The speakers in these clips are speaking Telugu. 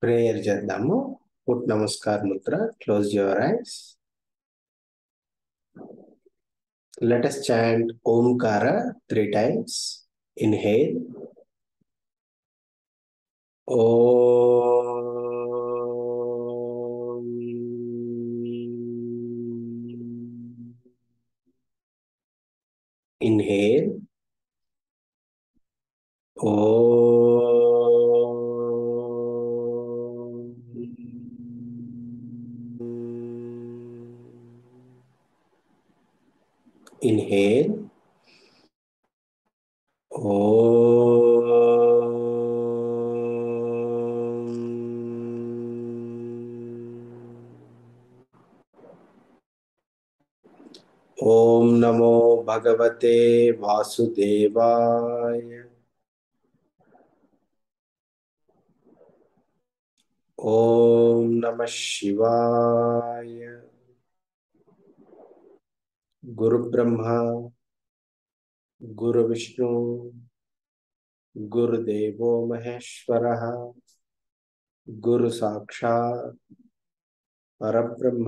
ప్రేయర్ చేద్దాము put namaskar mudra close your eyes let us chant ఓంకార three times inhale Om inhale Inhale. ఓం నమో భగవతే వాసుదేవాయ ఓం నమ శివాయ గురు బ్రహ్మ గురు విష్ణు గురుదేవో మహేశ్వర గురు సాక్షాత్ పరబ్రహ్మ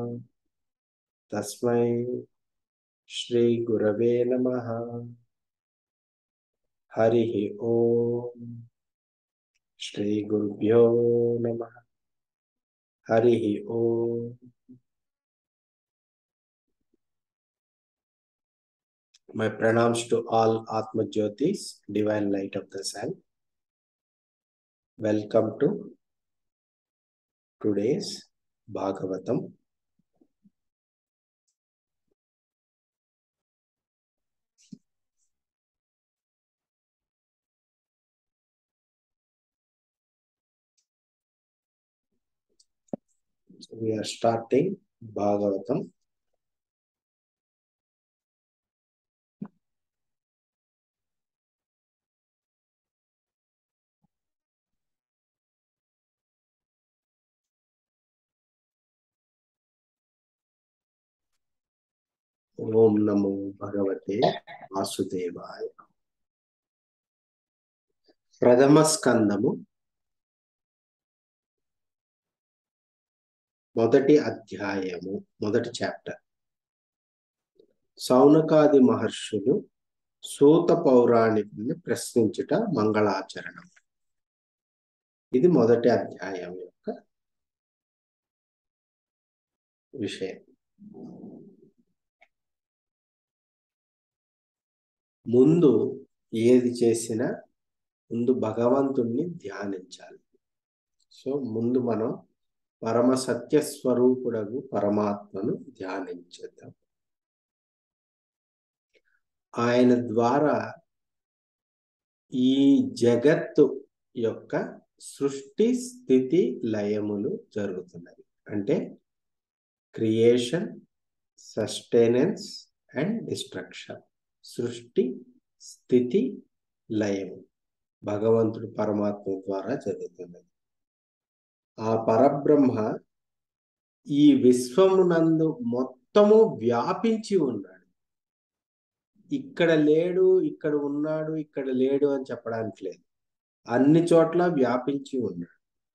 తస్మై శ్రీ గురవే నమ హరి ఓం శ్రీ గురుభ్యో నమ హరి ఓం My pranams to all Atma Jyotis, divine light of the sun. Welcome to today's Bhagavatam. So we are starting Bhagavatam. ఓం నమో భగవతే వాసుదేవాయ ప్రథమ స్కందము మొదటి అధ్యాయము మొదటి చాప్టర్ సౌనకాది మహర్షులు సూత పౌరాణికుని ప్రశ్నించుట మంగళాచరణం ఇది మొదటి అధ్యాయం యొక్క విషయం ముందు ఏది చేసినా ముందు భగవంతుణ్ణి ధ్యానించాలి సో ముందు మనం పరమ సత్య స్వరూపుడగు పరమాత్మను ధ్యానించేద్దాం ఆయన ద్వారా ఈ జగత్తు యొక్క సృష్టి స్థితి లయములు జరుగుతున్నాయి అంటే క్రియేషన్ సస్టైనెన్స్ అండ్ డిస్ట్రక్షన్ సృష్టి స్థితి లయము భగవంతుడు పరమాత్మ ద్వారా జరుగుతున్నది ఆ పరబ్రహ్మ ఈ విశ్వమునందు మొత్తము వ్యాపించి ఉన్నాడు ఇక్కడ లేడు ఇక్కడ ఉన్నాడు ఇక్కడ లేడు అని చెప్పడానికి లేదు అన్ని చోట్ల వ్యాపించి ఉన్నాడు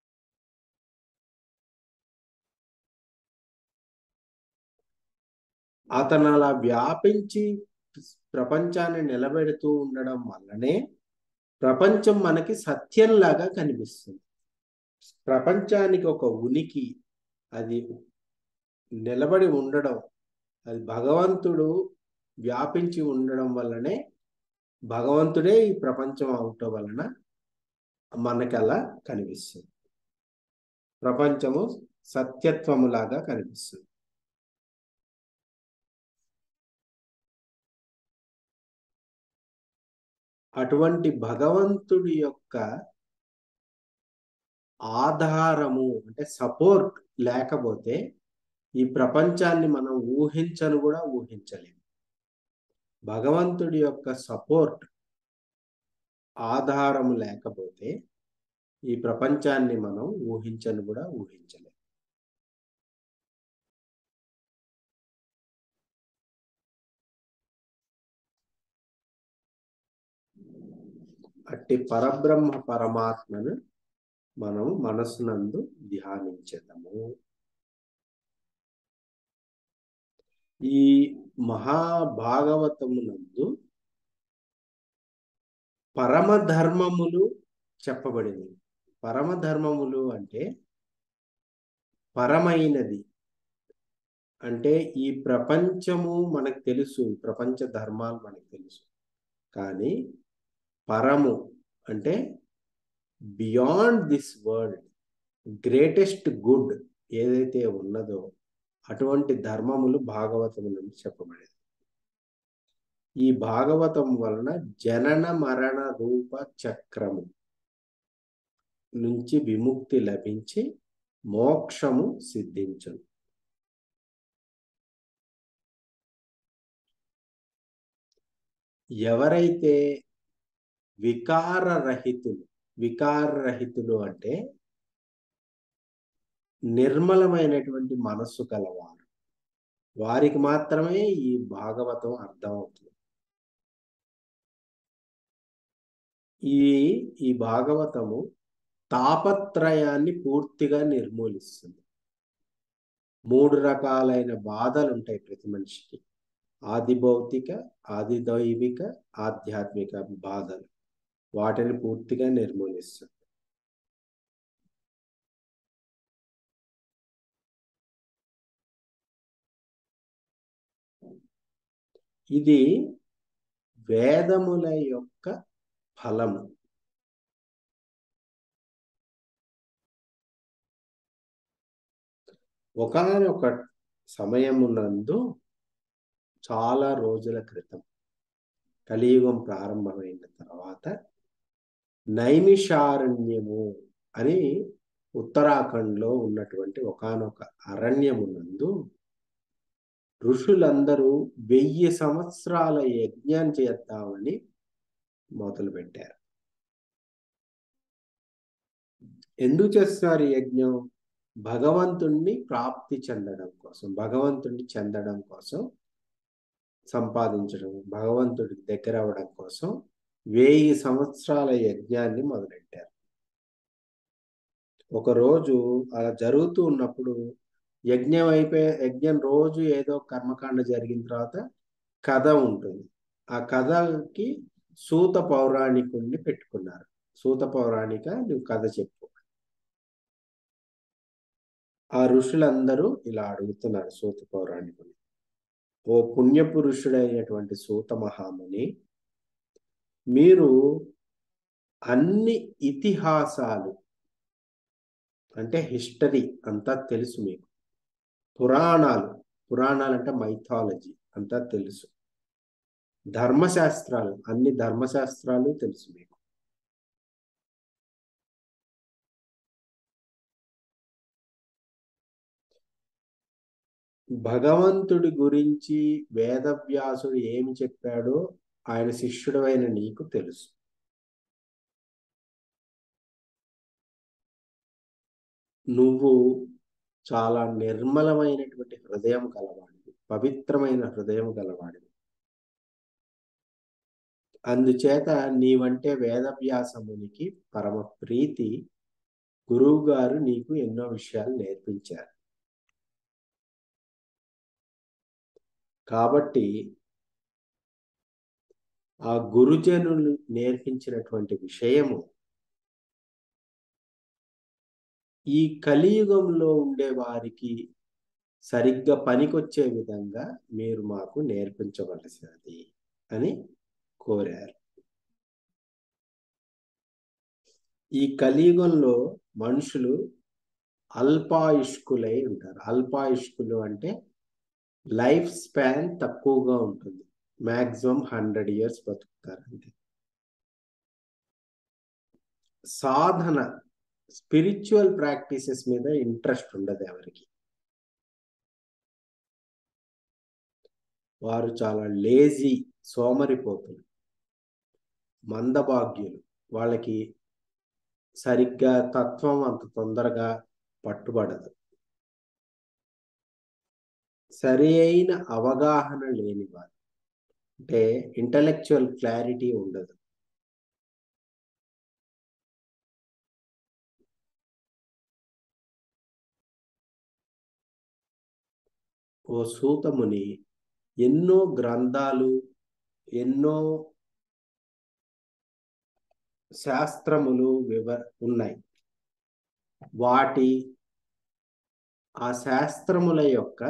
అతను అలా వ్యాపించి ప్రపంచాన్ని నిలబెడుతూ ఉండడం వల్లనే ప్రపంచం మనకి సత్యంలాగా కనిపిస్తుంది ప్రపంచానికి ఒక ఉనికి అది నిలబడి ఉండడం అది భగవంతుడు వ్యాపించి ఉండడం వల్లనే భగవంతుడే ఈ ప్రపంచం అవటం వలన మనకి అలా కనిపిస్తుంది ప్రపంచము సత్యత్వములాగా కనిపిస్తుంది అటువంటి భగవంతుడి యొక్క ఆధారము అంటే సపోర్ట్ లేకపోతే ఈ ప్రపంచాన్ని మనం ఊహించను కూడా ఊహించలేము భగవంతుడి యొక్క సపోర్ట్ ఆధారము లేకపోతే ఈ ప్రపంచాన్ని మనం ఊహించను కూడా ఊహించలేము అట్టి పరబ్రహ్మ పరమాత్మను మనం మనసునందు ధ్యానించదము ఈ మహాభాగవతమునందు పరమధర్మములు చెప్పబడింది పరమధర్మములు అంటే పరమైనది అంటే ఈ ప్రపంచము మనకు తెలుసు ఈ ప్రపంచ ధర్మాలు మనకు తెలుసు కానీ పరము అంటే beyond this world greatest good ఏదైతే ఉన్నదో అటువంటి ధర్మములు భాగవతము నుండి చెప్పబడేది ఈ భాగవతం వలన జనన మరణ రూప చక్రము నుంచి విముక్తి లభించి మోక్షము సిద్ధించను ఎవరైతే వికారరహితులు వికారరహితులు అంటే నిర్మలమైనటువంటి మనస్సు కలవారు వారికి మాత్రమే ఈ భాగవతం అర్థమవుతుంది ఈ ఈ భాగవతము తాపత్రయాన్ని పూర్తిగా నిర్మూలిస్తుంది మూడు రకాలైన బాధలు ఉంటాయి ప్రతి మనిషికి ఆది భౌతిక ఆది దైవిక ఆధ్యాత్మిక బాధలు వాటిని పూర్తిగా నిర్మూలిస్తుంది ఇది వేదముల యొక్క ఫలము ఒకనొక సమయమునందు చాలా రోజుల క్రితం కలియుగం ప్రారంభమైన తర్వాత నైమిషారణ్యము అని ఉత్తరాఖండ్లో ఉన్నటువంటి ఒకనొక అరణ్యమునందు ఋషులందరూ వెయ్యి సంవత్సరాల యజ్ఞం చేద్దామని మొదలుపెట్టారు ఎందుకు చేస్తున్నారు ఈ యజ్ఞం భగవంతుణ్ణి ప్రాప్తి చెందడం కోసం భగవంతుణ్ణి చెందడం కోసం సంపాదించడం భగవంతుడికి దగ్గర అవ్వడం కోసం వెయ్యి సంవత్సరాల యజ్ఞాన్ని మొదలెట్టారు ఒకరోజు అలా జరుగుతూ ఉన్నప్పుడు యజ్ఞం అయిపోయే యజ్ఞం రోజు ఏదో కర్మకాండ జరిగిన తర్వాత కథ ఉంటుంది ఆ కథకి సూత పౌరాణికుణ్ణి పెట్టుకున్నారు సూత పౌరాణిక నువ్వు కథ చెప్పు ఆ ఋషులందరూ ఇలా అడుగుతున్నారు సూత పౌరాణికుని ఓ పుణ్యపురుషుడైనటువంటి సూత మహాముని మీరు అన్ని ఇతిహాసాలు అంటే హిస్టరీ అంతా తెలుసు మీకు పురాణాలు పురాణాలు అంటే మైథాలజీ అంతా తెలుసు ధర్మశాస్త్రాలు అన్ని ధర్మశాస్త్రాలు తెలుసు మీకు భగవంతుడి గురించి వేదవ్యాసుడు ఏమి చెప్పాడో ఆయన శిష్యుడు అయిన నీకు తెలుసు నువ్వు చాలా నిర్మలమైనటువంటి హృదయం కలవాడివి పవిత్రమైన హృదయం కలవాడివి అందుచేత నీవంటే వేదవ్యాసమునికి పరమ ప్రీతి గురువు గారు నీకు ఎన్నో విషయాలు నేర్పించారు కాబట్టి ఆ గురుజనులు నేర్పించినటువంటి విషయము ఈ కలియుగంలో ఉండే వారికి సరిగ్గా పనికొచ్చే విధంగా మీరు మాకు నేర్పించవలసినది అని కోరారు ఈ కలియుగంలో మనుషులు అల్పాయుష్కులై ఉంటారు అల్పాయుష్కులు అంటే లైఫ్ స్పాన్ తక్కువగా ఉంటుంది మ్యాక్సిమం హండ్రెడ్ ఇయర్స్ బతుకుతారు అంతే సాధన స్పిరిచువల్ ప్రాక్టీసెస్ మీద ఇంట్రెస్ట్ ఉండదు ఎవరికి వారు చాలా లేజీ సోమరిపోతులు మందభాగ్యులు వాళ్ళకి సరిగ్గా తత్వం అంత తొందరగా పట్టుబడదు సరి అయిన అవగాహన లేని వారు అంటే ఇంటలెక్చువల్ క్లారిటీ ఉండదు ఓ సూతముని ఎన్నో గ్రంథాలు ఎన్నో శాస్త్రములు వివ ఉన్నాయి వాటి ఆ శాస్త్రముల యొక్క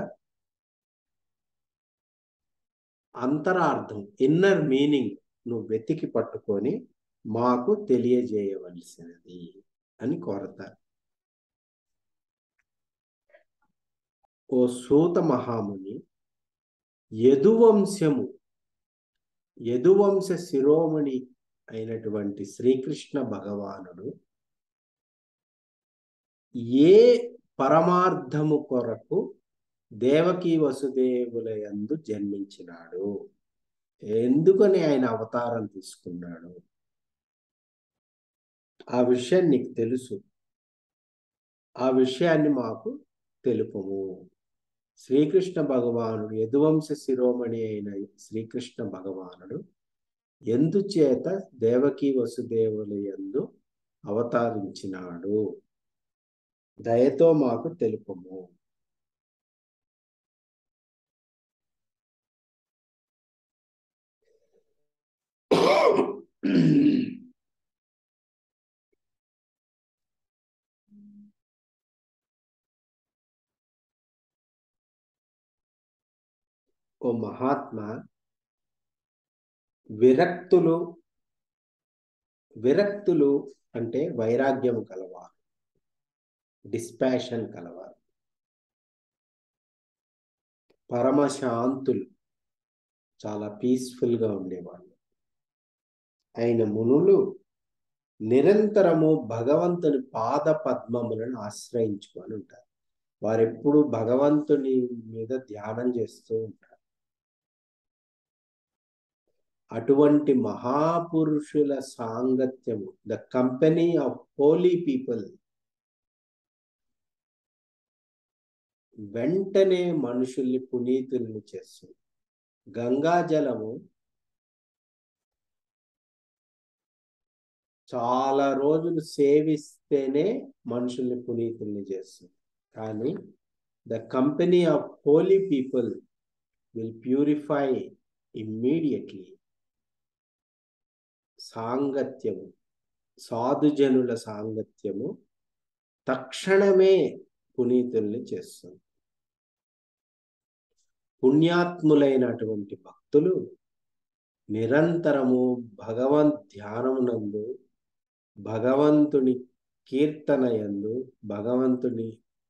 అంతరార్థం ఇన్నర్ మీనింగ్ నువ్వు వెతికి పట్టుకొని మాకు తెలియజేయవలసినది అని కోరతారు ఓ సూత మహాముని యదువంశము యదువంశ శిరోమణి అయినటువంటి శ్రీకృష్ణ భగవానుడు ఏ పరమార్థము కొరకు దేవకీ వసుదేవుల యందు జన్మించినాడు ఎందుకని ఆయన అవతారం తీసుకున్నాడు ఆ విషయం నీకు తెలుసు ఆ విషయాన్ని మాకు తెలుపము శ్రీకృష్ణ భగవానుడు యదువంశ శిరోమణి అయిన శ్రీకృష్ణ భగవానుడు ఎందుచేత దేవకీ వసుదేవుల యందు అవతరించినాడు దయతో మాకు తెలుపము ఓ మహాత్మా విరక్తులు విరక్తులు అంటే వైరాగ్యము కలవారు డిస్పాషన్ కలవారు పరమశాంతులు చాలా పీస్ఫుల్గా ఉండేవాళ్ళు అయిన మునులు నిరంతరము భగవంతుని పాద పద్మములను ఆశ్రయించుకొని ఉంటారు వారెప్పుడు భగవంతుని మీద ధ్యానం చేస్తూ ఉంటారు అటువంటి మహాపురుషుల సాంగత్యము the company of holy people వెంటనే మనుషుల్ని పునీతుల్ని చేస్తుంది గంగా జలము చాలా రోజులు సేవిస్తేనే మనుషుల్ని పునీతుల్ని చేస్తుంది కానీ the company of holy people will purify immediately సాంగత్యము సాధుజనుల సాంగత్యము తక్షణమే పునీతుల్ని చేస్తుంది పుణ్యాత్ములైనటువంటి భక్తులు నిరంతరము భగవంత్ ధ్యానమునందు భగవంతుని కీర్తన యందు భగవంతుని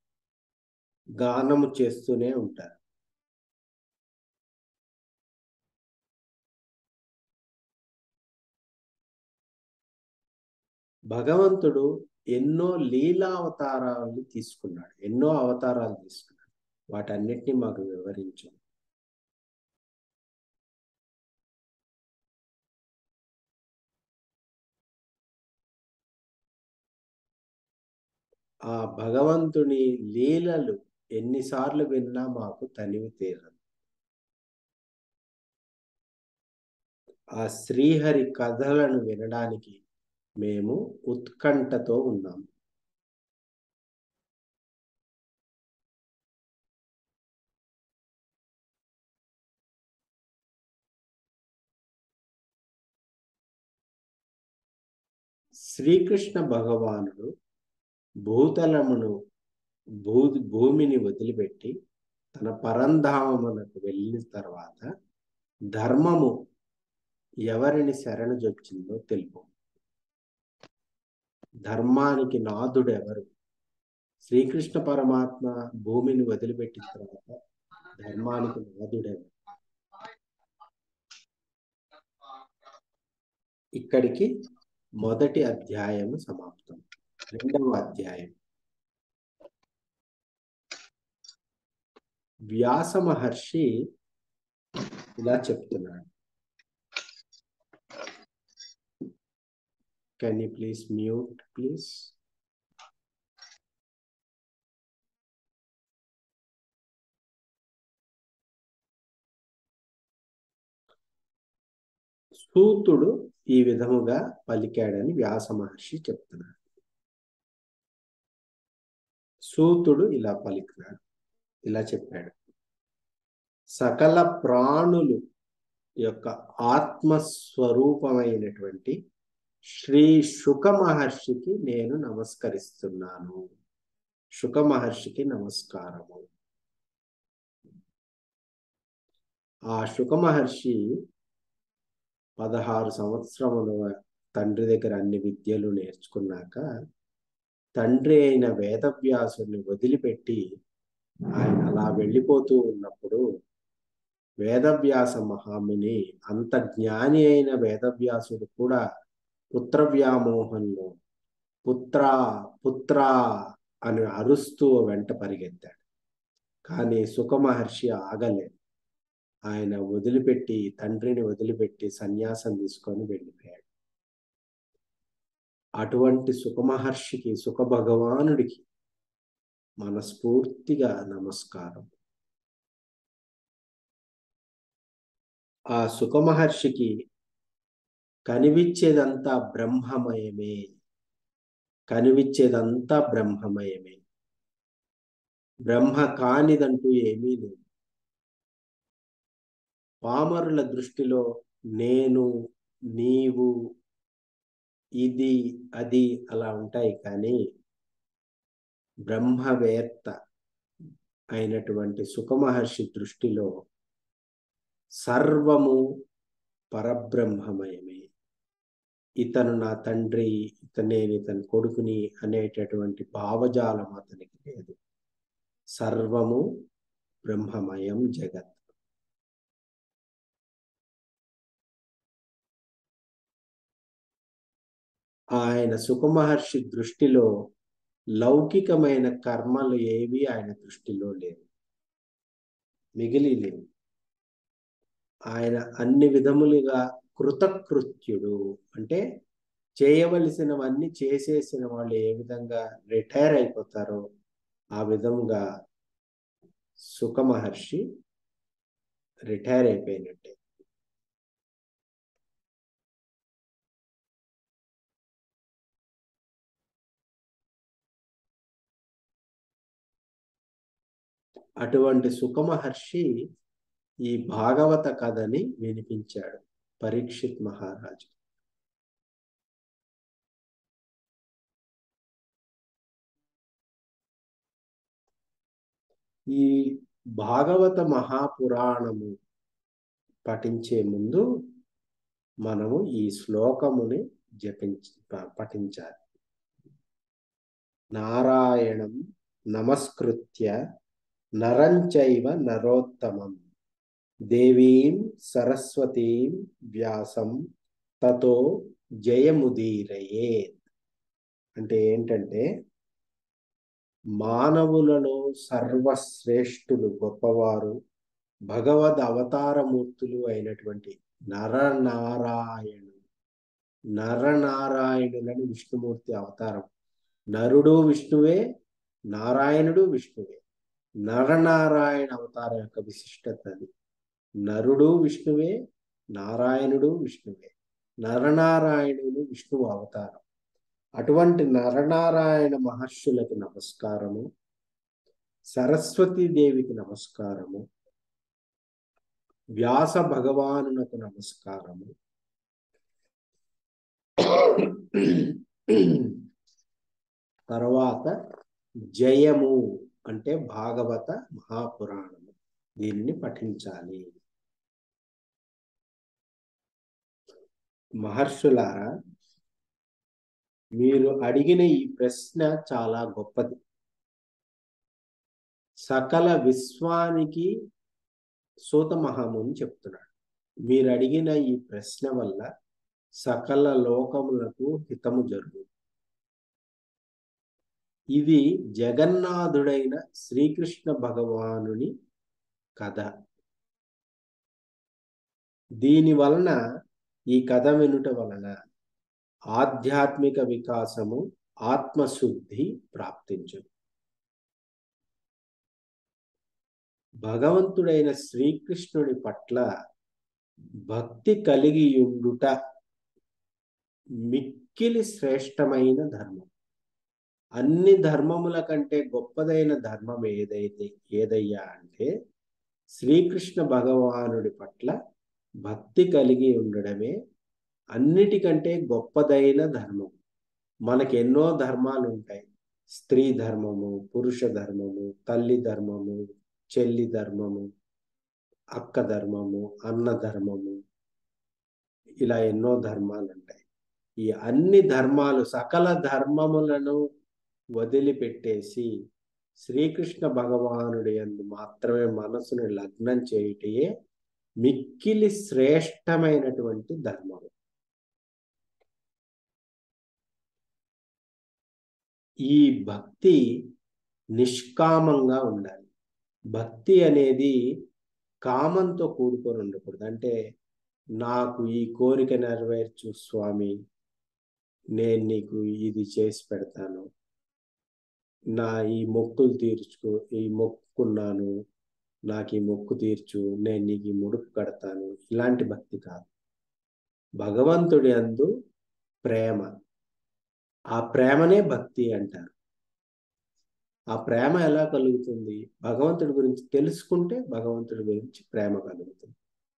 గానము చేస్తూనే ఉంటారు భగవంతుడు ఎన్నో లీలా అవతారాలు తీసుకున్నాడు ఎన్నో అవతారాలు తీసుకున్నాడు వాటన్నిటిని మాకు వివరించు ఆ భగవంతుని లీలలు ఎన్నిసార్లు విన్నా మాకు తనివి తీరదు ఆ శ్రీహరి కథలను వినడానికి మేము ఉత్కంఠతో ఉన్నాం శ్రీకృష్ణ భగవానుడు భూతలమును భూ భూమిని వదిలిపెట్టి తన పరంధామమునకు వెళ్ళిన తర్వాత ధర్మము ఎవరిని శరణు జొచ్చిందో తెలుపు ధర్మానికి నాథుడు ఎవరు శ్రీకృష్ణ పరమాత్మ భూమిని వదిలిపెట్టిన తర్వాత ధర్మానికి నాథుడెవరు ఇక్కడికి మొదటి అధ్యాయము సమాప్తం రెండవ అధ్యాయం వ్యాస మహర్షి ఇలా చెప్తున్నాడు can you please mute please సూతుడు ఈ విధముగా పలికాడని వ్యాస మహర్షి చెప్తున్నాడు సూతుడు ఇలా పలికినాడు ఇలా చెప్పాడు సకల ప్రాణులు యొక్క ఆత్మస్వరూపమైనటువంటి శ్రీ శుక మహర్షికి నేను నమస్కరిస్తున్నాను శుక మహర్షికి నమస్కారము ఆ శుక మహర్షి పదహారు సంవత్సరముల తండ్రి దగ్గర అన్ని విద్యలు నేర్చుకున్నాక తండ్రి అయిన వేదవ్యాసుని వదిలిపెట్టి ఆయన అలా వెళ్ళిపోతూ ఉన్నప్పుడు వేదవ్యాస మహాముని అంత జ్ఞాని అయిన వేదవ్యాసుడు కూడా పుత్ర వ్యామోహంలో పుత్ర పుత్ర అని అరుస్తూ వెంట పరిగెత్తాడు కానీ సుఖమహర్షి ఆగలేదు ఆయన వదిలిపెట్టి తండ్రిని వదిలిపెట్టి సన్యాసం తీసుకొని వెళ్ళిపోయాడు అటువంటి సుఖమహర్షికి సుఖ భగవానుడికి మనస్ఫూర్తిగా నమస్కారం ఆ సుఖమహర్షికి కనిపించేదంతా బ్రహ్మమయమే కనిపించేదంతా బ్రహ్మమయమే బ్రహ్మ కానిదంటూ ఏమీ లేదు పామరుల దృష్టిలో నేను నీవు ఇది అది అలా ఉంటాయి కానీ బ్రహ్మవేత్త అయినటువంటి సుఖమహర్షి దృష్టిలో సర్వము పరబ్రహ్మమయమే ఇతను నా తండ్రి ఇతను నేను ఇతని కొడుకుని అనేటటువంటి భావజాలం అతనికి లేదు సర్వము బ్రహ్మమయం జగత్ ఆయన సుఖమహర్షి దృష్టిలో లౌకికమైన కర్మలు ఏవి ఆయన దృష్టిలో లేవు మిగిలి లేవు ఆయన అన్ని విధములుగా కృతకృత్యుడు అంటే చేయవలసినవన్నీ చేసేసిన వాళ్ళు ఏ విధంగా రిటైర్ అయిపోతారో ఆ విధంగా సుఖ మహర్షి రిటైర్ అయిపోయినట్టే అటువంటి సుఖమహర్షి ఈ భాగవత కథని వినిపించాడు పరీక్షిత్ మహారాజు ఈ భాగవత మహాపురాణము పఠించే ముందు మనము ఈ శ్లోకముని జపించ పఠించాలి నారాయణం నమస్కృత్య నరంచైవ నరోత్తమం దేవీం సరస్వతీం వ్యాసం తతో జయముదీరయే అంటే ఏంటంటే మానవులలో సర్వశ్రేష్ఠులు గొప్పవారు భగవద్ అవతారమూర్తులు అయినటువంటి నరనారాయణు నరనారాయణులని విష్ణుమూర్తి అవతారం నరుడు విష్ణువే నారాయణుడు విష్ణువే నరనారాయణ అవతారం యొక్క విశిష్టత అది నరుడు విష్ణువే నారాయణుడు విష్ణువే నరనారాయణుడు విష్ణువు అవతారం అటువంటి నరనారాయణ మహర్షులకు నమస్కారము సరస్వతీదేవికి నమస్కారము వ్యాస భగవానునకు నమస్కారము తర్వాత జయము అంటే భాగవత మహాపురాణము దీనిని పఠించాలి మహర్షులారా మీరు అడిగిన ఈ ప్రశ్న చాలా గొప్పది సకల విశ్వానికి సూత మహాముని చెప్తున్నాడు మీరు అడిగిన ఈ ప్రశ్న వల్ల సకల లోకములకు హితము జరుగు ఇది జగన్నాథుడైన శ్రీకృష్ణ భగవానుని కథ దీని వలన ఈ కథ వినుట వలన ఆధ్యాత్మిక వికాసము ఆత్మశుద్ధి ప్రాప్తించు భగవంతుడైన శ్రీకృష్ణుడి పట్ల భక్తి కలిగి ఉండుట మిక్కిలి శ్రేష్టమైన ధర్మం అన్ని ధర్మముల కంటే గొప్పదైన ధర్మం ఏదైతే ఏదయ్యా అంటే శ్రీకృష్ణ భగవానుడి పట్ల భక్తి కలిగి ఉండడమే అన్నిటికంటే గొప్పదైన ధర్మం మనకి ఎన్నో ధర్మాలు ఉంటాయి స్త్రీ ధర్మము పురుష ధర్మము తల్లి ధర్మము చెల్లి ధర్మము అక్క ధర్మము అన్న ధర్మము ఇలా ఎన్నో ధర్మాలు ఉంటాయి ఈ అన్ని ధర్మాలు సకల ధర్మములను వదిలిపెట్టేసి శ్రీకృష్ణ భగవానుడి యందు మాత్రమే మనసును లగ్నం చేయుటయే మిక్కిలి శ్రేష్టమైనటువంటి ధర్మం ఈ భక్తి నిష్కామంగా ఉండాలి భక్తి అనేది కామంతో కూడుకొని ఉండకూడదు అంటే నాకు ఈ కోరిక నెరవేర్చు స్వామి నేను నీకు ఇది చేసి పెడతాను నా ఈ మొక్కులు తీర్చుకో ఈ మొక్కుకున్నాను నాకు ఈ మొక్కు తీర్చు నేను నీకు ఈ ముడుపు కడతాను ఇలాంటి భక్తి కాదు భగవంతుడి అందు ప్రేమ ఆ ప్రేమనే భక్తి అంటారు ఆ ప్రేమ ఎలా కలుగుతుంది భగవంతుడి గురించి తెలుసుకుంటే భగవంతుడి గురించి ప్రేమ కలుగుతుంది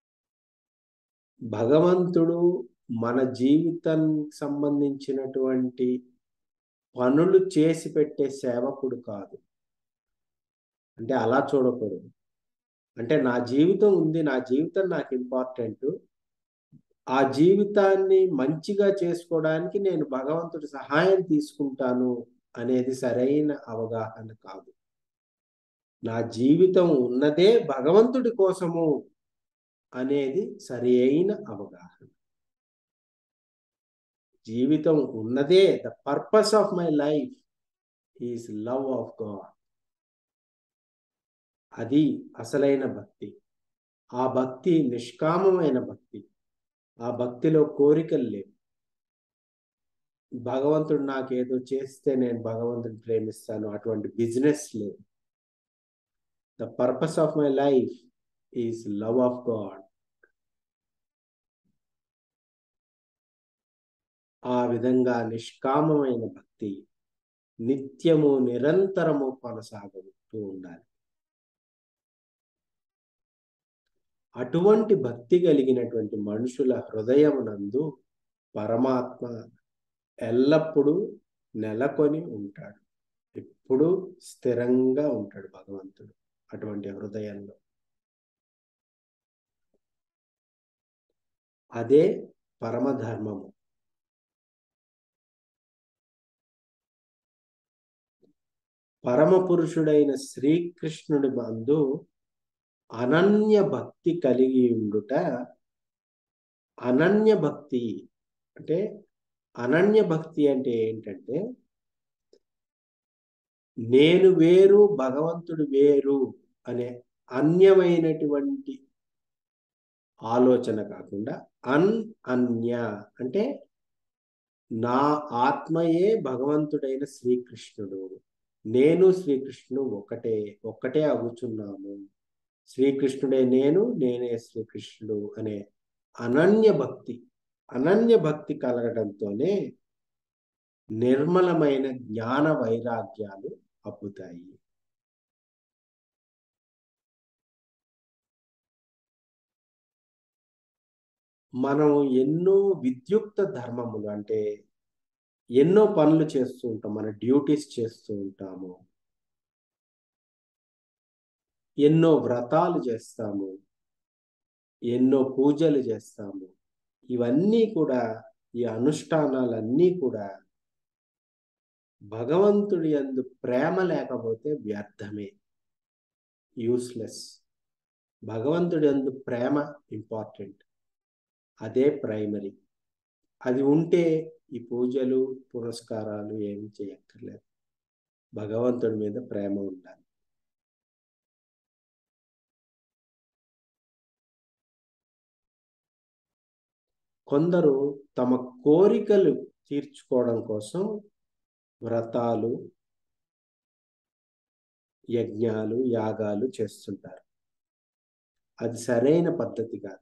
భగవంతుడు మన జీవితానికి సంబంధించినటువంటి పనులు చేసి పెట్టే సేవకుడు కాదు అంటే అలా చూడకూడదు అంటే నా జీవితం ఉంది నా జీవితం నాకు ఇంపార్టెంట్ ఆ జీవితాన్ని మంచిగా చేసుకోవడానికి నేను భగవంతుడి సహాయం తీసుకుంటాను అనేది సరైన అవగాహన కాదు నా జీవితం ఉన్నదే భగవంతుడి కోసము అనేది సరి అయిన అవగాహన జీవితం ఉన్నదే the purpose of my life is love of God అది అసలైన భక్తి ఆ భక్తి నిష్కామమైన భక్తి ఆ భక్తిలో కోరికలు లేవు భగవంతుడు నాకేదో చేస్తే నేను భగవంతుని ప్రేమిస్తాను అటువంటి బిజినెస్ లేదు the purpose of my life is love of God ఆ విధంగా నిష్కామమైన భక్తి నిత్యము నిరంతరము కొనసాగుతూ ఉండాలి అటువంటి భక్తి కలిగినటువంటి మనుషుల హృదయమునందు పరమాత్మ ఎల్లప్పుడూ నెలకొని ఉంటాడు ఎప్పుడు స్థిరంగా ఉంటాడు భగవంతుడు అటువంటి హృదయంలో అదే పరమధర్మము పరమ పురుషుడైన శ్రీకృష్ణుడి బంధు అనన్య భక్తి కలిగి ఉండుట అనన్య భక్తి అంటే అనన్య భక్తి అంటే ఏంటంటే నేను వేరు భగవంతుడు వేరు అనే అన్యమైనటువంటి ఆలోచన కాకుండా అన్ అన్య అంటే నా ఆత్మయే భగవంతుడైన శ్రీకృష్ణుడు నేను శ్రీకృష్ణుడు ఒకటే ఒక్కటే అగుచున్నాము శ్రీకృష్ణుడే నేను నేనే శ్రీకృష్ణుడు అనే అనన్య భక్తి అనన్య భక్తి కలగడంతోనే నిర్మలమైన జ్ఞాన వైరాగ్యాలు అబ్బుతాయి మనం ఎన్నో విద్యుక్త ధర్మములు అంటే ఎన్నో పనులు చేస్తూ ఉంటాం మన డ్యూటీస్ చేస్తూ ఉంటాము ఎన్నో వ్రతాలు చేస్తాము ఎన్నో పూజలు చేస్తాము ఇవన్నీ కూడా ఈ అనుష్ఠానాలన్నీ కూడా భగవంతుడి యందు ప్రేమ లేకపోతే వ్యర్థమే యూస్లెస్ భగవంతుడి యందు ప్రేమ ఇంపార్టెంట్ అదే ప్రైమరీ అది ఉంటే ఈ పూజలు పురస్కారాలు ఏమి చేయక్కర్లేదు భగవంతుడి మీద ప్రేమ ఉండాలి కొందరు తమ కోరికలు తీర్చుకోవడం కోసం వ్రతాలు యజ్ఞాలు యాగాలు చేస్తుంటారు అది సరైన పద్ధతి కాదు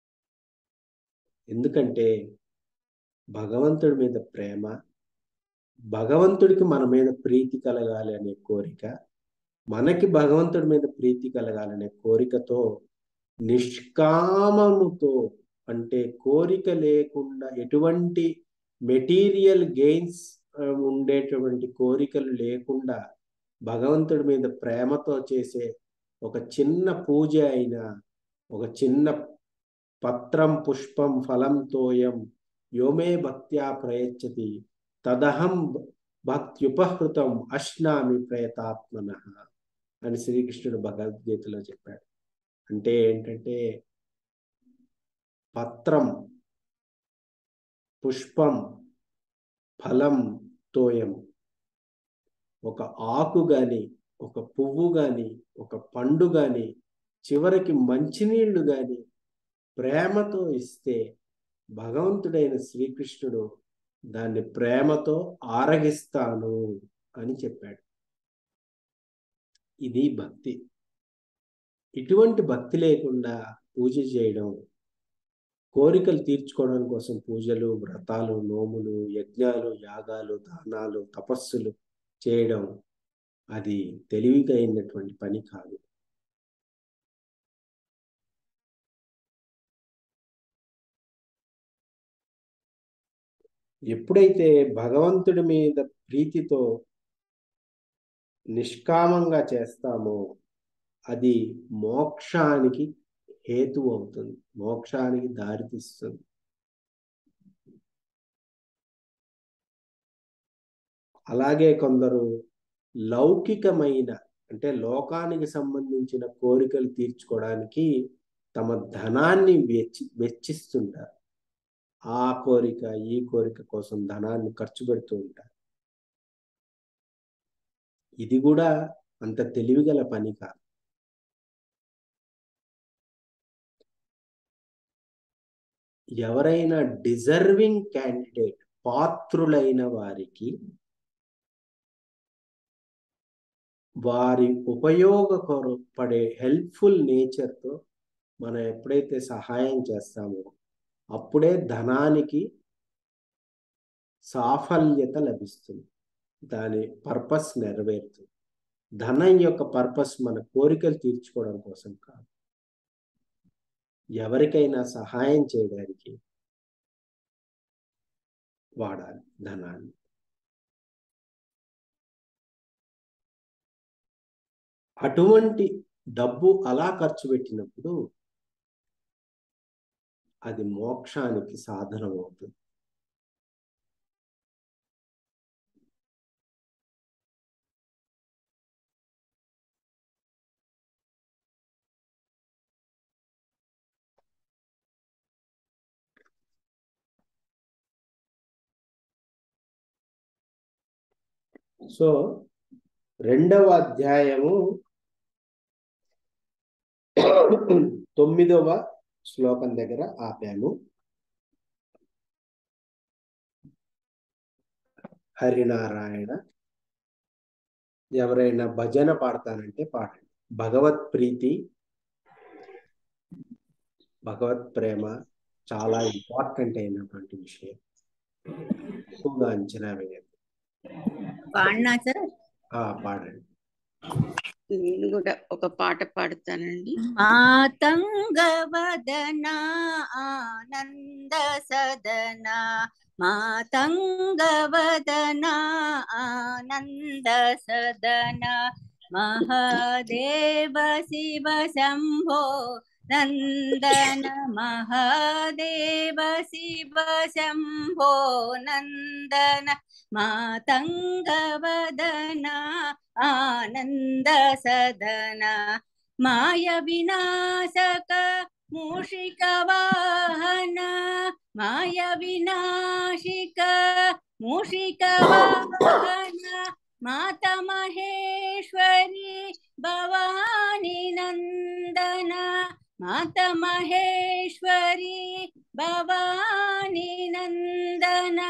ఎందుకంటే భగవంతుడి మీద ప్రేమ భగవంతుడికి మన మీద ప్రీతి కలగాలి అనే కోరిక మనకి భగవంతుడి మీద ప్రీతి కలగాలనే కోరికతో నిష్కామముతో అంటే కోరిక లేకుండా ఎటువంటి మెటీరియల్ గెయిన్స్ ఉండేటువంటి కోరికలు లేకుండా భగవంతుడి మీద ప్రేమతో చేసే ఒక చిన్న పూజ అయినా ఒక చిన్న పత్రం పుష్పం ఫలం తోయం యోమే భక్త్యా ప్రయచ్చతి తదహం భక్త్యుపహృతం అశ్నామి ప్రయతాత్మన అని శ్రీకృష్ణుడు భగవద్గీతలో చెప్పాడు అంటే ఏంటంటే పత్రం పుష్పం ఫలం తోయం ఒక ఆకు గాని ఒక పువ్వు గాని ఒక పండు గాని చివరికి మంచినీళ్లు గాని ప్రేమతో ఇస్తే భగవంతుడైన శ్రీకృష్ణుడు దాన్ని ప్రేమతో ఆరగిస్తాను అని చెప్పాడు ఇది భక్తి ఇటువంటి భక్తి లేకుండా పూజ చేయడం కోరికలు తీర్చుకోవడం కోసం పూజలు వ్రతాలు నోములు యజ్ఞాలు యాగాలు దానాలు తపస్సులు చేయడం అది తెలివిగా అయినటువంటి పని కాదు ఎప్పుడైతే భగవంతుడి మీద ప్రీతితో నిష్కామంగా చేస్తామో అది మోక్షానికి హేతు అవుతుంది మోక్షానికి దారితీస్తుంది అలాగే కొందరు లౌకికమైన అంటే లోకానికి సంబంధించిన కోరికలు తీర్చుకోవడానికి తమ ధనాన్ని వెచ్చి వెచ్చిస్తుంటారు ఆ కోరిక ఈ కోరిక కోసం ధనాన్ని ఖర్చు పెడుతూ ఉంటారు ఇది కూడా అంత తెలివిగల పని కాదు ఎవరైనా డిజర్వింగ్ క్యాండిడేట్ పాత్రులైన వారికి వారి ఉపయోగపడే హెల్ప్ఫుల్ నేచర్తో మనం ఎప్పుడైతే సహాయం చేస్తామో అప్పుడే ధనానికి సాఫల్యత లభిస్తుంది దాని పర్పస్ నెరవేరుతుంది ధనం యొక్క పర్పస్ మన కోరికలు తీర్చుకోవడం కోసం కాదు ఎవరికైనా సహాయం చేయడానికి వాడాలి ధనాన్ని అటువంటి డబ్బు అలా ఖర్చు పెట్టినప్పుడు అది మోక్షానికి సాధనం అవుతుంది సో రెండవ అధ్యాయము తొమ్మిదవ శ్లోకం దగ్గర ఆపాము హరినారాయణ ఎవరైనా భజన పాడతానంటే పాడండి భగవత్ ప్రీతి భగవత్ ప్రేమ చాలా ఇంపార్టెంట్ అయినటువంటి విషయం ఎక్కువగా అంచనా వేయదు పాడినా సార్ ఆ పాడండి నేను కూడా ఒక పాట పాడతానండి మాతంగవదన ఆనంద సదన మాతంగవదన ఆనంద సదన మహాదేవ శివ శంభో నందన మహాదేవ శివ శంభో నందన మాతంగవదన ఆనంద సదన మాయ వినాశక మూషిక వాహన మాయ వినాశిక మూషిక వాహన మాత మహేశ్వరి భవాని నందన మాత మహేశ్వరి భవాని నందన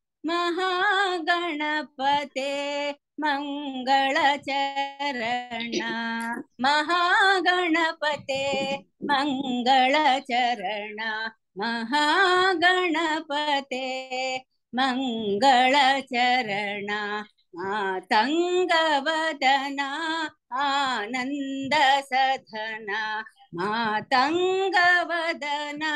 మహాగణపతే మంగళచరణ మహాగణపతే మంగళచరణ మహాగణపతే मङ्गलचरण मातङ्गवदना आनन्दसधना मातङ्गवदना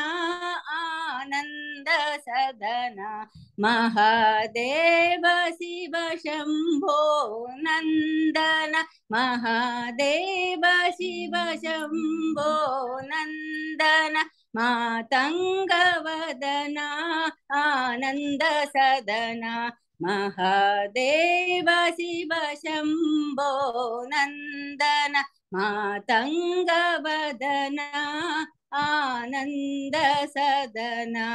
आनन्दसदना महादेव शिव शम्भो नन्दन महादेव शिव शम्भो नन्दन मातङ्गवदना आनन्दसदना महादेव शिव शम्भो नन्दन मातङ्गवदना आनन्दसदना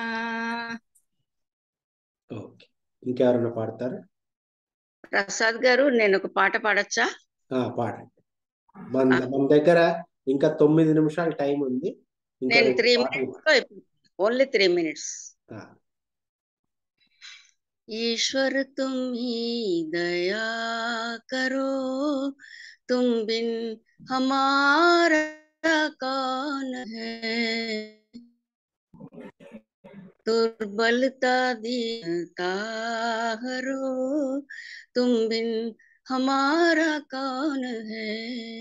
ఓకే ఇంకెవరన్నా పాడతారా ప్రసాద్ గారు నేను ఒక పాట పాడచ్చా ఆ, పాడండి మన మన దగ్గర ఇంకా తొమ్మిది నిమిషాలు టైం ఉంది ఇంకా నేను రెండు త్రీ పాటలు మినిట్స్ ఓన్లీ త్రీ మినిట్స్ ఆ, ईश्वर तुम ही दया करो तुम बिन हमारा कौन है दुर्बलता दीनता हरो तुम बिन हमारा कौन है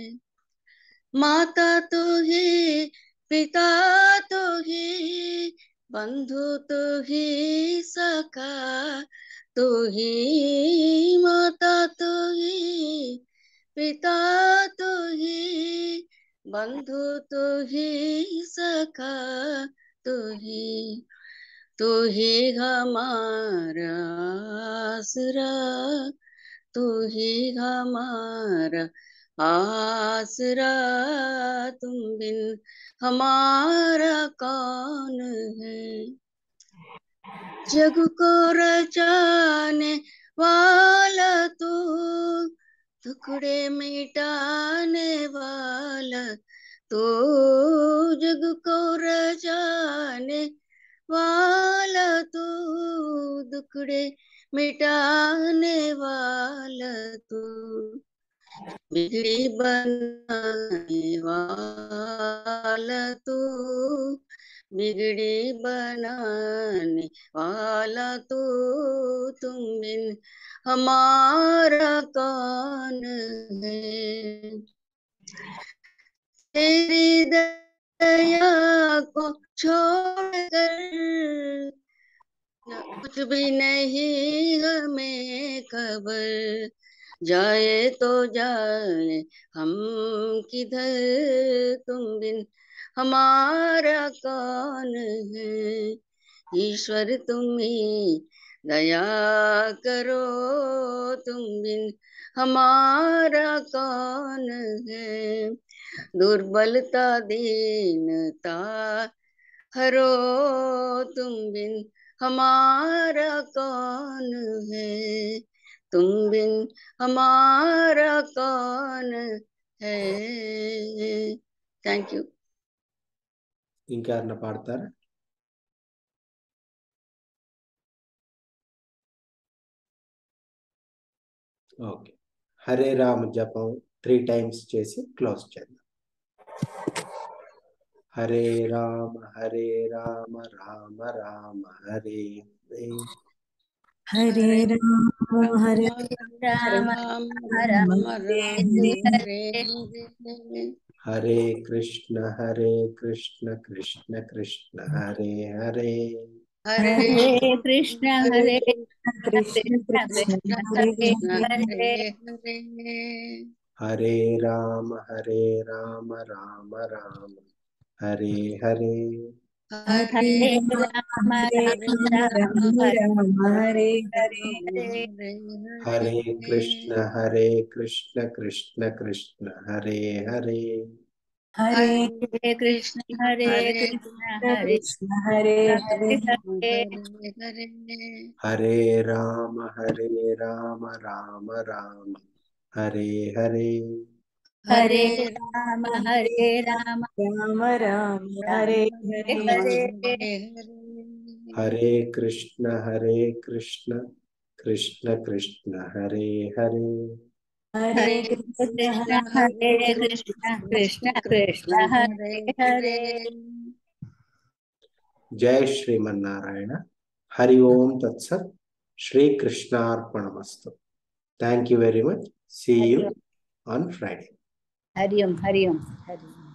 माता तो ही पिता तो ही बंधु तो ही सखा तो ही माता तो ही पिता तो ही बंधु तो ही सखा तो ही तू ही हमारा आसरा तू ही हमारा आसरा तुम बिन हमारा कौन है जग को रचाने वाला तू टुकड़े मिटाने वाला तू जग को रचाने वाला तू दुखड़े मिटाने वाला तू बिगड़ी बनाने वाला तू बिगड़ी बनाने वाला तू तुम बिन हमारा कौन है तेरी दया को छोड़कर कुछ भी नहीं हमें खबर जाए तो जाए हम किधर तुम बिन हमारा कौन है ईश्वर तुम ही दया करो तुम बिन हमारा कौन है दुर्बलता दीनता हरो तुम बिन हमारा कौन है तुम बिन हमारा कौन है थैंक यू ఇంకెవరన్నా పాడతారా ఓకే హరే రామ జపం త్రీ టైమ్స్ చేసి క్లోజ్ చేద్దాం హరే రామ హరే రామ రామ రామ హరే హరే హరే రామ హరే రామ राम राम राम हरे हरे हरे हरे హరే కృష్ణ హరే కృష్ణ కృష్ణ కృష్ణ హరే హరే हरे हरे कृष्ण हरे కృష్ణ కృష్ణ హరే कृष्ण हरे हरे हरे హరే రామ హరే రామ రామ రామ హరే హరే हरे हरे राम राम राम राम హరే हरे హరే हरे హరే కృష్ణ హరే కృష్ణ కృష్ణ కృష్ణ హరే హరే హరే हरे कृष्ण हरे कृष्ण हरे కృష్ణ హరే హరే हरे हरे హరే రామ హరే రామ రామ రామ హరే హరే हरे राम हरे राम రామ రామ హరే హరే हरे హరే కృష్ణ హరే కృష్ణ కృష్ణ కృష్ణ హరే హరే హరే कृष्ण हरे कृष्ण कृष्ण कृष्ण हरे हरे జై శ్రీమన్నారాయణ హరి ఓం తత్సత్ శ్రీకృష్ణార్పణమస్తు thank you very much see you on Friday Hari Om Hari Om Hari Om